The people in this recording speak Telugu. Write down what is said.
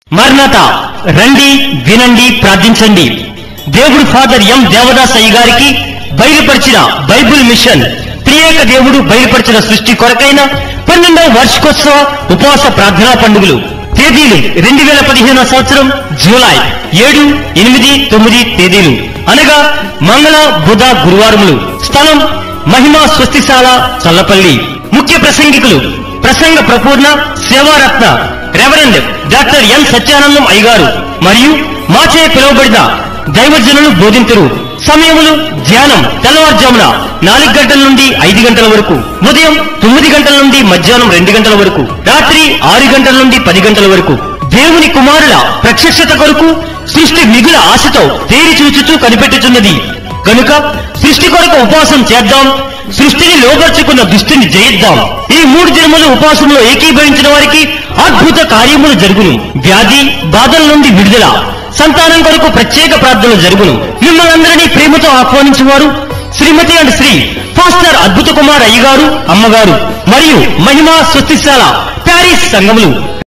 మర్నాథ రండి వినండి ప్రార్థించండి దేవుడు ఫాదర్ ఎం దేవదాస్ అయ్య గారికి బయలుపరిచిన బైబిల్ మిషన్ త్రియేక దేవుడు బయలుపరిచిన సృష్టి కొరకైన పన్నెండవ వార్షికోత్సవ ఉపవాస ప్రార్థనా పండుగలు తేదీలు రెండు వేల పదిహేనవ సంవత్సరం జూలై ఏడు ఎనిమిది తొమ్మిది తేదీలు అనగా మంగళ బుధ గురువారములు స్థలం మహిమా స్వస్తిశాల చల్లపల్లి ముఖ్య ప్రసంగికులు ప్రసంగ ప్రపూర్ణ సేవారత్న రెవరెండ్ డాక్టర్ ఎన్ సత్యానందం అయ్యగారు మరియు మాచే పిలువబడిన దైవజనులు బోధింతురు సమయములు ధ్యానం తెల్లవారుజామున నాలుగు గంటల నుండి ఐదు గంటల వరకు ఉదయం తొమ్మిది గంటల నుండి మధ్యాహ్నం రెండు గంటల వరకు రాత్రి ఆరు గంటల నుండి పది గంటల వరకు దేవుని కుమారుల ప్రత్యక్షత కొరకు సృష్టి మిగుల ఆశతో తేరి చూచుతూ కనిపెట్టుచున్నది కనుక సృష్టి కొరకు ఉపవాసం చేద్దాం సృష్టిని లోపరుచుకున్న దుష్టిని జయిద్దాం ఈ మూడు దినములు ఉపవాసంలో ఏకీభవించిన వారికి అద్భుత కార్యములు జరుగును వ్యాధి బాధల నుండి విడుదల సంతానం కొరకు ప్రత్యేక ప్రార్థనలు జరుగును మిమ్మల్ని అందరినీ ప్రేమతో ఆహ్వానించేవారు శ్రీమతి అండ్ శ్రీ ఫాస్టర్ అద్భుత కుమార్ అయ్యగారు అమ్మగారు మరియు మహిమా స్వస్తిశాల ప్యారిస్ సంఘములు